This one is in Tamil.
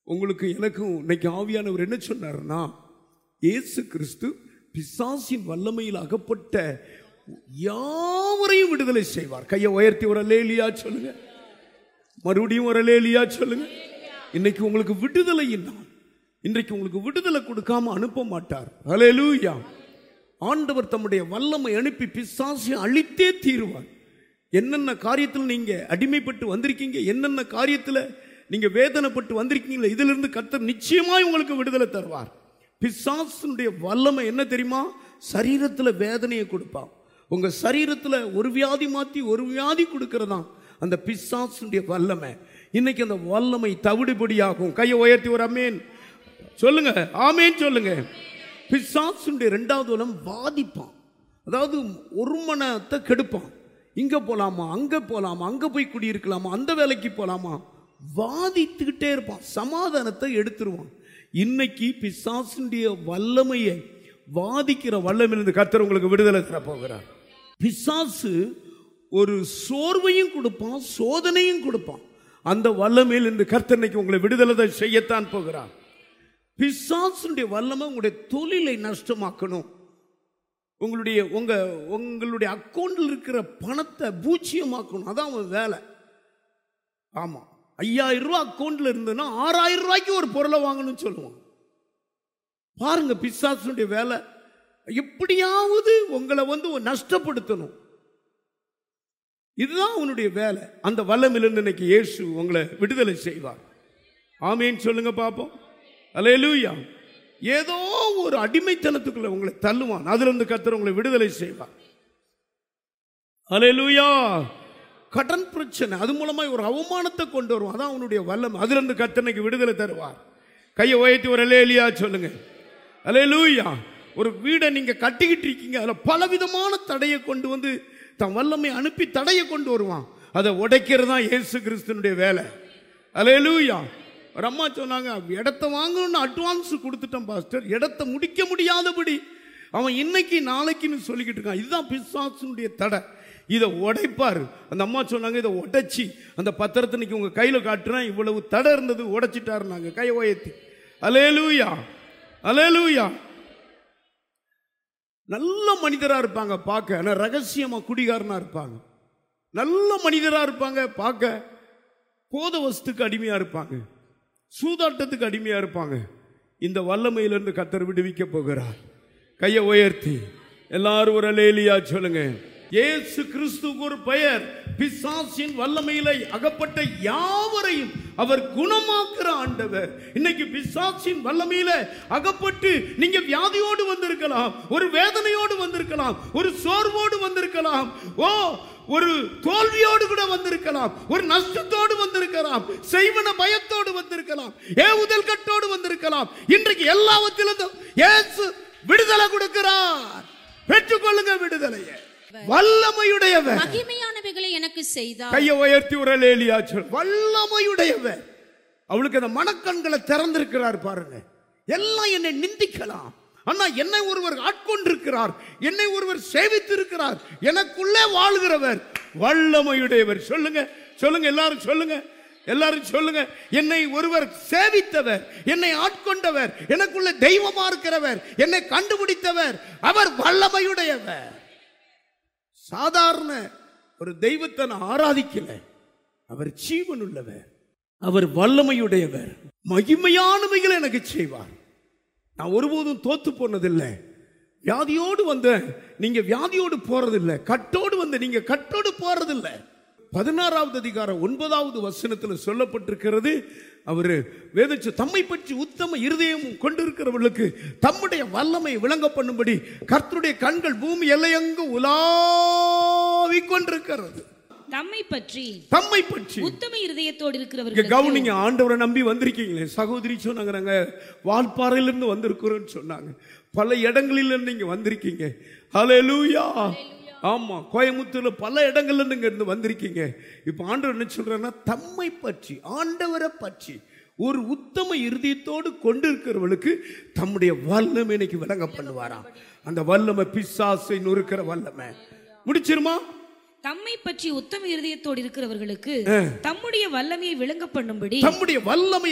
உங்களுக்கு எனக்கும் இன்னைக்கு ஆவியானவர் என்ன சொன்னார்னா இயேசு கிறிஸ்து பிசாசின் வல்லமையில் அகப்பட்ட யாவரையும் விடுதலை செய்வார் கையை உயர்த்தி ஒரு லேலியா சொல்லுங்க மறுபடியும் ஒரு லேலியா சொல்லுங்க இன்னைக்கு உங்களுக்கு விடுதலை நாள் இன்றைக்கு உங்களுக்கு விடுதலை கொடுக்காம அனுப்ப மாட்டார் ஹalleluya ஆண்டவர் தம்முடைய வல்லமை அனுப்பி பிசாசை அழித்தே தீருவார் என்னென்ன காரியத்தில் நீங்க அடிமைப்பட்டு வந்திருக்கீங்க என்னென்ன காரியத்தில் நீங்க வேதனைப்பட்டு வந்திருக்கீங்களோ இதிலிருந்து கர்த்தர் நிச்சயமாய் உங்களுக்கு விடுதலை தருவார் பிசாசுடைய வல்லமை என்ன தெரியுமா சரீரத்தில் வேதனையை கொடுப்பான் உங்க சரீரத்தில் ஒரு வியாதி மாத்தி ஒரு வியாதி கொடுக்கறதான் அந்த பிசாசுடைய வல்லமை இன்னைக்கு அந்த வல்லமை தவிடுபடியாகும் கையை உயர்த்தி ஒரு அமேன் சொல்லுங்க ஆமேன் சொல்லுங்க பிசாசுடைய ரெண்டாவது வல்லம் வாதிப்பான் அதாவது ஒரு மனத்தை கெடுப்பான் இங்க போலாமா அங்க போலாமா அங்க போய் குடியிருக்கலாமா அந்த வேலைக்கு போலாமா வாதித்துக்கிட்டே இருப்பான் சமாதானத்தை எடுத்துருவான் இன்னைக்கு பிசாசுடைய வல்லமையை வாதிக்கிற வல்லமையிலிருந்து கர்த்தர் உங்களுக்கு விடுதலை தர போகிறார் பிசாசு ஒரு சோர்வையும் கொடுப்பான் சோதனையும் கொடுப்பான் அந்த வல்லமையில் இருந்து கர்த்தர் இன்னைக்கு உங்களை விடுதலை செய்யத்தான் போகிறார் பிசாசுடைய வல்லமை உங்களுடைய தொழிலை நஷ்டமாக்கணும் உங்களுடைய உங்க உங்களுடைய அக்கௌண்ட்ல இருக்கிற பணத்தை பூச்சியமாக்கணும் அதான் அவன் வேலை ஆமா ஐயாயிரம் ரூபாய் அக்கௌண்ட்ல இருந்ததுன்னா ஆறாயிரம் ரூபாய்க்கு ஒரு பொருளை வாங்கணும்னு சொல்லுவான் பாருங்க பிசாசுடைய வேலை எப்படியாவது உங்களை வந்து நஷ்டப்படுத்தணும் இதுதான் அவனுடைய வேலை அந்த வல்லமிலிருந்து இன்னைக்கு இயேசு உங்களை விடுதலை செய்வார் ஆமேன்னு சொல்லுங்க பாப்போம் அல்லேலூயா ஏதோ ஒரு அடிமைத்தனத்துக்குள்ள உங்களை தள்ளுவான் அதுல இருந்து கர்த்தர் உங்களை விடுதலை செய்வார் அல்லேலூயா கடன் பிரச்சனை அது மூலமா ஒரு அவமானத்தை கொண்டு வருவான் அதான் அவனுடைய வல்லம் அதுல இருந்து கர்த்தனைக்கு விடுதலை தருவார் கையை உயர்த்தி ஒரு அல்லேலியா சொல்லுங்க அல்லேலூயா ஒரு வீடை நீங்க கட்டிக்கிட்டு இருக்கீங்க அதுல பலவிதமான தடையை கொண்டு வந்து தன் வல்லமை அனுப்பி தடையை கொண்டு வருவான் அதை உடைக்கிறது தான் இயேசு கிறிஸ்துனுடைய வேலை அல்லேலூயா ஒரு அம்மா சொன்னாங்க இடத்த வாங்கணும்னு அட்வான்ஸ் கொடுத்துட்டேன் பாஸ்டர் இடத்த முடிக்க முடியாதபடி அவன் இன்னைக்கு நாளைக்குன்னு சொல்லிக்கிட்டு இருக்கான் இதுதான் பிசாசுனுடைய தடை இதை உடைப்பார் அந்த அம்மா சொன்னாங்க இதை உடைச்சி அந்த பத்திரத்தை இன்னைக்கு உங்க கையில காட்டுறேன் இவ்வளவு தடை இருந்தது உடைச்சிட்டாருனாங்க கை உயர்த்தி அலேலூயா அலேலூயா நல்ல மனிதரா இருப்பாங்க பார்க்க ஆனா ரகசியமா குடிகாரனா இருப்பாங்க நல்ல மனிதரா இருப்பாங்க பார்க்க போத வஸ்துக்கு அடிமையா இருப்பாங்க சூதாட்டத்துக்கு அடிமையா இருப்பாங்க இந்த வல்லமையிலிருந்து கத்தர் விடுவிக்க போகிறார் கையை உயர்த்தி எல்லாரும் ஒரு லேலியா சொல்லுங்க இயேசு கிறிஸ்துவுக்கு ஒரு பெயர் பிசாசின் வல்லமையில அகப்பட்ட யாவரையும் அவர் குணமாக்குற ஆண்டவர் இன்னைக்கு பிசாசின் வல்லமையில அகப்பட்டு நீங்க வியாதியோடு வந்திருக்கலாம் ஒரு வேதனையோடு வந்திருக்கலாம் ஒரு சோர்வோடு வந்திருக்கலாம் ஓ ஒரு தோல்வியோடு கூட வந்திருக்கலாம் ஒரு நஷ்டத்தோடு வந்திருக்கலாம் செய்வன பயத்தோடு வந்திருக்கலாம் ஏவுதல் கட்டோடு வந்திருக்கலாம் இன்றைக்கு எல்லாவற்றிலிருந்தும் இயேசு விடுதலை கொடுக்கிறார் பெற்றுக்கொள்ளுங்க விடுதலையை வல்லமையுடையவர் மகிமையானவைகளை எனக்கு செய்தார் கையை உயர்த்தி ஒரு லேலியா சொல் வல்லமையுடையவர் அவளுக்கு அந்த மனக்கண்களை திறந்திருக்கிறார் பாருங்க எல்லாம் என்னை நிந்திக்கலாம் ஆனா என்னை ஒருவர் ஆட்கொண்டிருக்கிறார் என்னை ஒருவர் சேவித்திருக்கிறார் எனக்குள்ளே வாழ்கிறவர் வல்லமையுடையவர் சொல்லுங்க சொல்லுங்க எல்லாரும் சொல்லுங்க எல்லாரும் சொல்லுங்க என்னை ஒருவர் சேவித்தவர் என்னை ஆட்கொண்டவர் எனக்குள்ள தெய்வமா இருக்கிறவர் என்னை கண்டுபிடித்தவர் அவர் வல்லமையுடையவர் சாதாரண ஒரு தெய்வத்தை நான் ஆராதிக்கல அவர் ஜீவன் உள்ளவர் அவர் வல்லமையுடையவர் மகிமையானவைகளை எனக்கு செய்வார் நான் ஒருபோதும் தோத்து போனதில்லை வியாதியோடு வந்தேன் நீங்க வியாதியோடு போறதில்லை கட்டோடு வந்த நீங்க கட்டோடு போறதில்லை பதினாறாவது அதிகாரம் ஒன்பதாவது வசனத்தில் சொல்லப்பட்டிருக்கிறது அவர் வேதச்சு தம்மை பற்றி உத்தம இருதயம் கொண்டிருக்கிறவர்களுக்கு தம்முடைய வல்லமை விளங்க பண்ணும்படி கர்த்தருடைய கண்கள் பூமி எல்லையங்கு உலாவிக் கொண்டிருக்கிறது தம்மை பற்றி தம்மை பற்றி உத்தம இருதயத்தோடு இங்க இருக்கிறவர்கள் கவனிங்க ஆண்டவரை நம்பி வந்திருக்கீங்களே சகோதரி சொன்னாங்க நாங்க வால்பாறையிலிருந்து வந்திருக்கிறோம்னு சொன்னாங்க பல இடங்களில் இருந்து இங்க வந்திருக்கீங்க ஹalleluya ஆமா கோயம்புத்தூர்ல பல இடங்கள்ல இருந்து இங்க இருந்து வந்திருக்கீங்க இப்ப ஆண்டவர் என்ன சொல்றாருன்னா தம்மை பற்றி ஆண்டவரை பற்றி ஒரு உத்தம இருதயத்தோடு கொண்டிருக்கிறவளுக்கு தம்முடைய வல்லமை இன்னைக்கு விளங்க பண்ணுவாராம் அந்த வல்லமை பிசாசை நொறுக்கிற வல்லமை முடிச்சிருமா தம்மை பற்றி உத்தம இருதயத்தோடு இருக்கிறவர்களுக்கு தம்முடைய வல்லமையை விளங்க பண்ணும்படி தம்முடைய வல்லமை